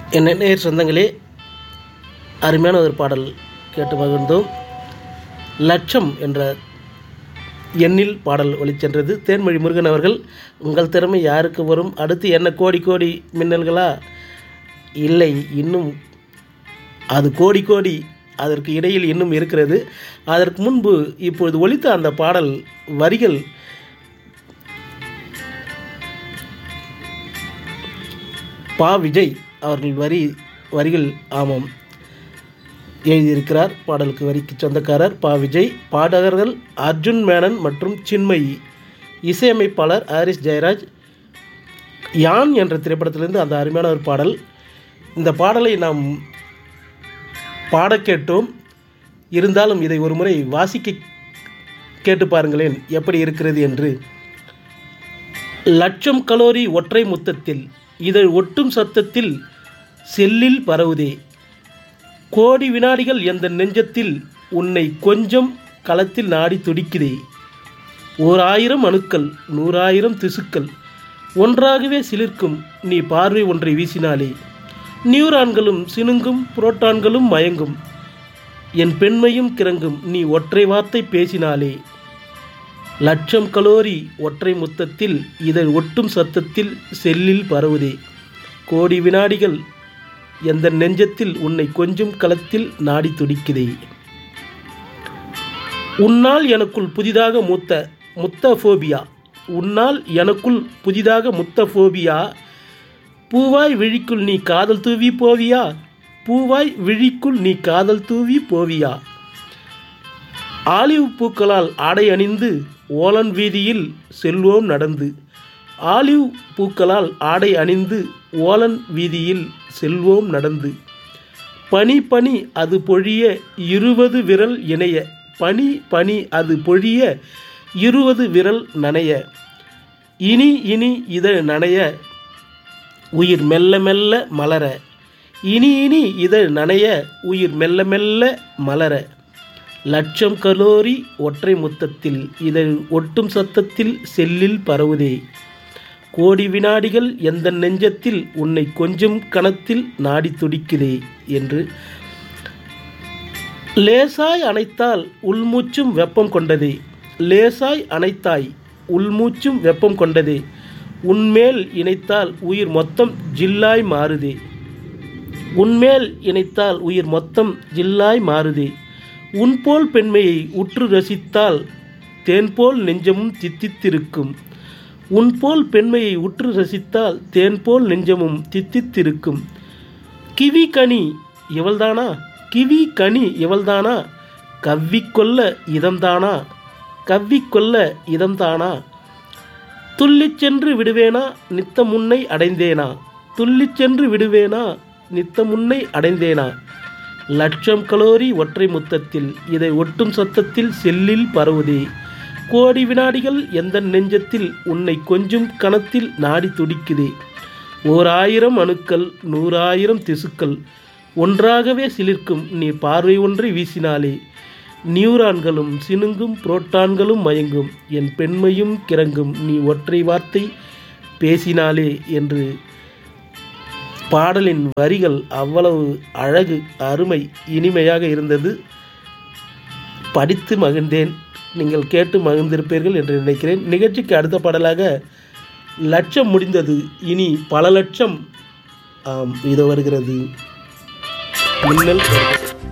என்ன நேர் சொந்தங்களே அருமையான ஒரு பாடல் கேட்டு மகிழ்ந்தோம் லட்சம் என்ற எண்ணில் பாடல் ஒளிச்சென்றது தேன்மொழி முருகன் அவர்கள் உங்கள் திறமை யாருக்கு வரும் அடுத்து என்ன கோடி கோடி மின்னல்களா இல்லை இன்னும் அது கோடி கோடி அதற்கு இடையில் இன்னும் இருக்கிறது அதற்கு முன்பு இப்பொழுது ஒலித்த அந்த பாடல் வரிகள் பா விஜய் அவர்கள் வரி வரிகள் ஆமாம் எழுதியிருக்கிறார் பாடலுக்கு வரிக்கு சொந்தக்காரர் பா விஜய் பாடகர்கள் அர்ஜுன் மேனன் மற்றும் சின்மயி இசையமைப்பாளர் ஹாரிஸ் ஜெயராஜ் யான் என்ற திரைப்படத்திலிருந்து அந்த அருமையான ஒரு பாடல் இந்த பாடலை நாம் பாட கேட்டோம் இருந்தாலும் இதை ஒரு முறை வாசிக்க கேட்டு பாருங்களேன் எப்படி இருக்கிறது என்று லட்சம் கலோரி ஒற்றை முத்தத்தில் இதை ஒட்டும் சத்தத்தில் செல்லில் பரவுதே கோடி வினாடிகள் எந்த நெஞ்சத்தில் உன்னை கொஞ்சம் களத்தில் நாடி துடிக்குதே ஓர் ஆயிரம் அணுக்கள் நூறாயிரம் திசுக்கள் ஒன்றாகவே சிலிர்க்கும் நீ பார்வை ஒன்றை வீசினாலே நியூரான்களும் சினுங்கும் புரோட்டான்களும் மயங்கும் என் பெண்மையும் கிறங்கும் நீ ஒற்றை வார்த்தை பேசினாலே லட்சம் கலோரி ஒற்றை முத்தத்தில் இதை ஒட்டும் சத்தத்தில் செல்லில் பரவுதே கோடி வினாடிகள் எந்த நெஞ்சத்தில் உன்னை கொஞ்சம் களத்தில் நாடி துடிக்குதே உன்னால் எனக்குள் புதிதாக முத்த முத்த ஃபோபியா உன்னால் எனக்குள் புதிதாக முத்த ஃபோபியா பூவாய் விழிக்குள் நீ காதல் தூவி போவியா பூவாய் விழிக்குள் நீ காதல் தூவி போவியா ஆலிவ் பூக்களால் ஆடை அணிந்து ஓலன் வீதியில் செல்வோம் நடந்து ஆலிவ் பூக்களால் ஆடை அணிந்து ஓலன் வீதியில் செல்வோம் நடந்து பனி பனி அது பொழிய இருபது விரல் இணைய பனி பனி அது பொழிய இருபது விரல் நனைய இனி இனி இதழ் நனைய உயிர் மெல்ல மெல்ல மலர இனி இனி இதழ் நனைய உயிர் மெல்ல மெல்ல மலர லட்சம் கலோரி ஒற்றை முத்தத்தில் இதழ் ஒட்டும் சத்தத்தில் செல்லில் பரவுதே கோடி வினாடிகள் எந்த நெஞ்சத்தில் உன்னை கொஞ்சம் கணத்தில் நாடி துடிக்குதே என்று லேசாய் அணைத்தால் உள்மூச்சும் வெப்பம் கொண்டதே லேசாய் அணைத்தாய் உள்மூச்சும் வெப்பம் கொண்டதே உன்மேல் இணைத்தால் உயிர் மொத்தம் ஜில்லாய் மாறுதே உன்மேல் இணைத்தால் உயிர் மொத்தம் ஜில்லாய் மாறுதே உன்போல் பெண்மையை உற்று ரசித்தால் தேன்போல் நெஞ்சமும் தித்தித்திருக்கும் உன்போல் பெண்மையை உற்று ரசித்தால் தேன்போல் நெஞ்சமும் தித்தித்திருக்கும் கிவி கனி இவள்தானா கிவி கனி இவள்தானா கவ்விக்கொள்ள இதம்தானா கவ்விக்கொள்ள இதம்தானா துள்ளிச் சென்று விடுவேனா நித்த முன்னை அடைந்தேனா துள்ளிச் சென்று விடுவேனா நித்த முன்னை அடைந்தேனா லட்சம் கலோரி ஒற்றை முத்தத்தில் இதை ஒட்டும் சத்தத்தில் செல்லில் பரவுதே கோடி வினாடிகள் எந்த நெஞ்சத்தில் உன்னை கொஞ்சம் கணத்தில் நாடி துடிக்குதே ஓர் ஆயிரம் அணுக்கள் நூறாயிரம் திசுக்கள் ஒன்றாகவே சிலிர்க்கும் நீ பார்வை ஒன்றை வீசினாலே நியூரான்களும் சினுங்கும் புரோட்டான்களும் மயங்கும் என் பெண்மையும் கிறங்கும் நீ ஒற்றை வார்த்தை பேசினாலே என்று பாடலின் வரிகள் அவ்வளவு அழகு அருமை இனிமையாக இருந்தது படித்து மகிழ்ந்தேன் நீங்கள் கேட்டு மகிழ்ந்திருப்பீர்கள் என்று நினைக்கிறேன் நிகழ்ச்சிக்கு அடுத்த பாடலாக லட்சம் முடிந்தது இனி பல லட்சம் ஆம் இது வருகிறது மின்னல் வருகிறது